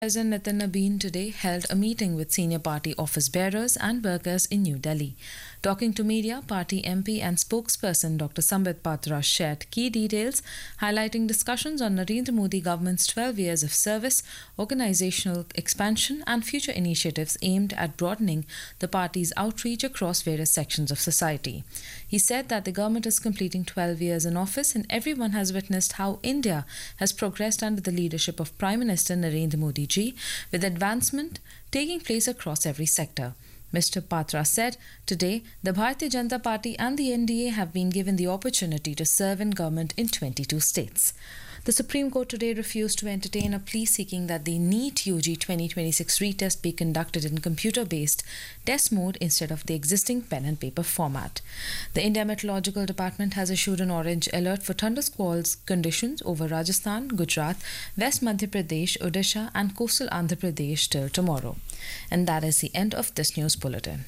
President Nitin Nabeen today held a meeting with senior party office bearers and workers in New Delhi. Talking to media, party MP and spokesperson Dr. Sambit Patra shared key details, highlighting discussions on Narendra Modi government's 12 years of service, organizational expansion, and future initiatives aimed at broadening the party's outreach across various sections of society. He said that the government is completing 12 years in office and everyone has witnessed how India has progressed under the leadership of Prime Minister Narendra Modi ji, with advancement taking place across every sector. Mr. Patra said, Today, the Bharatiya Janata Party and the NDA have been given the opportunity to serve in government in 22 states. The Supreme Court today refused to entertain a plea seeking that the NEET UG 2026 retest be conducted in computer based test mode instead of the existing pen and paper format. The India Meteorological Department has issued an orange alert for thunder squalls conditions over Rajasthan, Gujarat, West Madhya Pradesh, Odisha, and coastal Andhra Pradesh till tomorrow. And that is the end of this news bulletin.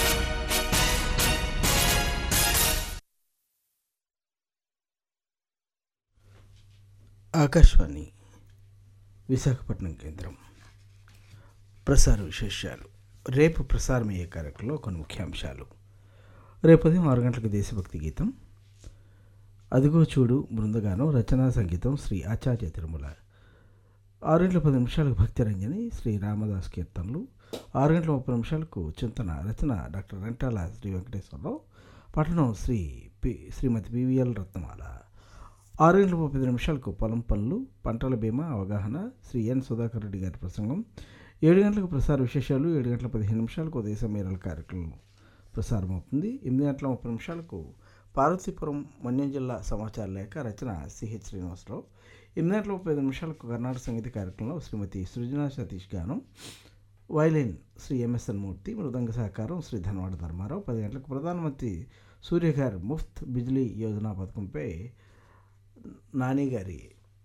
Akashvani Visakhapatnam కేంద్రం ప్రసార విశేషాలు రేపు ప్రసారమయ్యే కార్యక్రమంలో కొన్ని ముఖ్యాంశాలు రేపు ఉదయం ఆరు గంటలకు దేశభక్తి గీతం అదిగో చూడు బృందగానం రచనా సంగీతం శ్రీ ఆచార్య తిరుమల ఆరు గంటల పది నిమిషాలకు భక్తి రంజని శ్రీ రామదాస్ కీర్తనలు ఆరు గంటల ముప్పై నిమిషాలకు చింతన రచన డాక్టర్ రెంటాల శ్రీ వెంకటేశ్వరరావు పఠనం శ్రీ పి శ్రీమతి పివిఎల్ రత్నమాల ఆరు గంటల ముప్పై నిమిషాలకు పొలం పనులు పంటల బీమా అవగాహన శ్రీ ఎన్ సుధాకర్ రెడ్డి గారి ప్రసంగం ఏడు గంటలకు ప్రసార విశేషాలు ఏడు గంటల పదిహేను నిమిషాలకు ఉదయ సమీరాల కార్యక్రమం ప్రసారం అవుతుంది ఎనిమిది గంటల ముప్పై నిమిషాలకు పార్వతీపురం మన్యం జిల్లా సమాచార లేఖ రచన సిహెచ్ శ్రీనివాసరావు ఎనిమిది గంటల ముప్పై ఐదు నిమిషాలకు కర్ణాటక సంగీత కార్యక్రమంలో శ్రీమతి సృజన సతీష్ గానం వైలిన్ శ్రీ ఎంఎస్ఎన్ మూర్తి మృదంగ సహకారం శ్రీ ధనవాడ ధర్మారావు పది గంటలకు ప్రధానమంత్రి సూర్యఘర్ ముఫ్త్ బిజ్లీ యోజన పథకంపై నాని గారి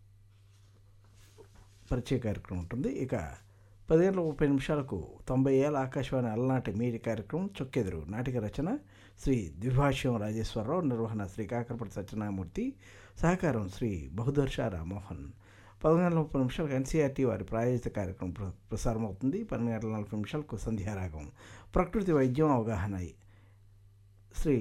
పరిచయ కార్యక్రమం ఉంటుంది ఇక పది గంటల ముప్పై నిమిషాలకు తొంభై ఏళ్ళ ఆకాశవాణి అలనాటి మీడి కార్యక్రమం చొక్కెదురు నాటిక రచన శ్రీ ద్విభాష్యం రాజేశ్వరరావు నిర్వహణ శ్రీ కాకరపతి సత్యనారాయణమూర్తి సహకారం శ్రీ బహుదర్ష రామ్మోహన్ పదకొండు గంటల ముప్పై నిమిషాలకు ఎన్సీఆర్టీ వారి ప్రాయోజిత కార్యక్రమం ప్ర ప్రసారం అవుతుంది పన్నెండు గంటల నలభై నిమిషాలకు సంధ్యారాగం ప్రకృతి వైద్యం అవగాహన శ్రీ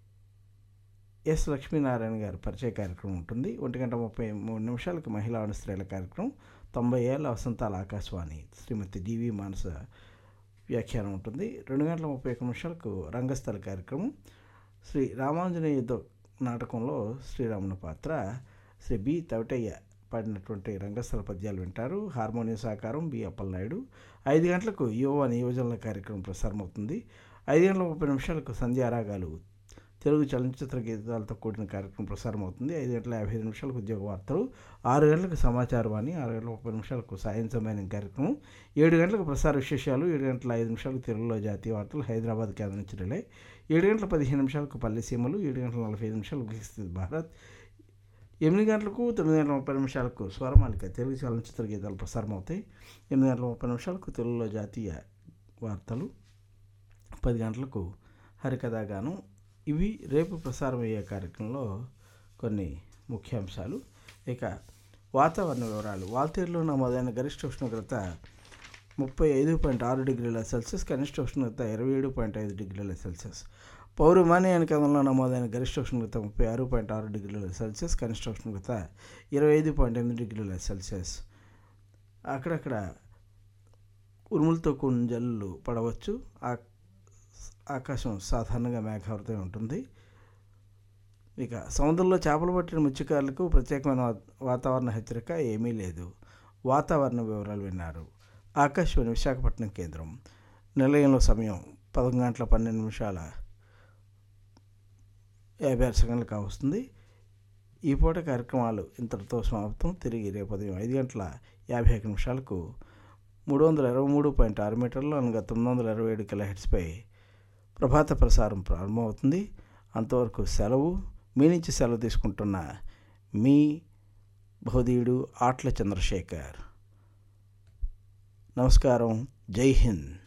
ఎస్ లక్ష్మీనారాయణ గారి పరిచయ కార్యక్రమం ఉంటుంది ఒంటి గంట ముప్పై మూడు నిమిషాలకు మహిళా స్త్రీల కార్యక్రమం తొంభై ఏళ్ళ వసంతాల ఆకాశవాణి శ్రీమతి డివి మానస వ్యాఖ్యానం ఉంటుంది రెండు గంటల ముప్పై ఒక్క నిమిషాలకు రంగస్థల కార్యక్రమం శ్రీ రామాంజనేయ యుద్ధ నాటకంలో శ్రీరాముని పాత్ర శ్రీ బి తవిటయ్య పాడినటువంటి రంగస్థల పద్యాలు వింటారు హార్మోనియం సహకారం బి అప్పలనాయుడు ఐదు గంటలకు యువ నియోజనల కార్యక్రమం ప్రసారం అవుతుంది ఐదు గంటల ముప్పై నిమిషాలకు సంధ్యారాగాలు తెలుగు చలనచిత్ర గీతాలతో కూడిన కార్యక్రమం ప్రసారం అవుతుంది ఐదు గంటల యాభై ఐదు నిమిషాలకు ఉద్యోగ వార్తలు ఆరు గంటలకు సమాచారవాణి ఆరు గంటల ముప్పై నిమిషాలకు సాయం సమయం కార్యక్రమం ఏడు గంటలకు ప్రసార విశేషాలు ఏడు గంటల ఐదు నిమిషాలకు తెలుగులో జాతీయ వార్తలు హైదరాబాద్ కేంద్రం నుంచి రిలే ఏడు గంటల పదిహేను నిమిషాలకు పల్లె సీమలు ఏడు గంటల నలభై ఐదు నిమిషాలకు వికసిత భారత్ ఎనిమిది గంటలకు తొమ్మిది గంటల ముప్పై నిమిషాలకు స్వరమాలిక తెలుగు చలనచిత్ర గీతాలు ప్రసారం అవుతాయి ఎనిమిది గంటల ముప్పై నిమిషాలకు తెలుగులో జాతీయ వార్తలు పది గంటలకు హరికథాగానం ఇవి రేపు ప్రసారం అయ్యే కార్యక్రమంలో కొన్ని ముఖ్యాంశాలు ఇక వాతావరణ వివరాలు వాల్తేరులో నమోదైన గరిష్ట ఉష్ణోగ్రత ముప్పై ఐదు పాయింట్ ఆరు డిగ్రీల సెల్సియస్ కనిష్ట ఉష్ణోగ్రత ఇరవై ఏడు పాయింట్ ఐదు డిగ్రీల సెల్సియస్ పౌరమాన్యాని కేంద్రంలో నమోదైన గరిష్ట ఉష్ణోగ్రత ముప్పై ఆరు పాయింట్ ఆరు డిగ్రీల సెల్సియస్ కనిష్ట ఉష్ణోగ్రత ఇరవై ఐదు పాయింట్ ఎనిమిది డిగ్రీల సెల్సియస్ అక్కడక్కడ ఉరుములతో కూడిన జల్లులు పడవచ్చు ఆకాశం సాధారణంగా మేఘావృతం ఉంటుంది ఇక సముద్రంలో చేపలు పట్టిన మత్స్యకారులకు ప్రత్యేకమైన వాతావరణ హెచ్చరిక ఏమీ లేదు వాతావరణ వివరాలు విన్నారు ఆకాశవాణి విశాఖపట్నం కేంద్రం నిలయంలో సమయం పదకొండు గంటల పన్నెండు నిమిషాల యాభై ఆరు సెకండ్లు కావస్తుంది ఈ పూట కార్యక్రమాలు ఇంతటితో సమాప్తం తిరిగి రేపు ఉదయం ఐదు గంటల యాభై ఒక నిమిషాలకు మూడు వందల ఇరవై మూడు పాయింట్ ఆరు మీటర్లు అనగా తొమ్మిది వందల ఇరవై ఏడు కిలో హెడ్స్పై ప్రభాత ప్రసారం ప్రారంభమవుతుంది అంతవరకు సెలవు మీ నుంచి సెలవు తీసుకుంటున్న మీ బహుదీయుడు ఆట్ల చంద్రశేఖర్ నమస్కారం జై హింద్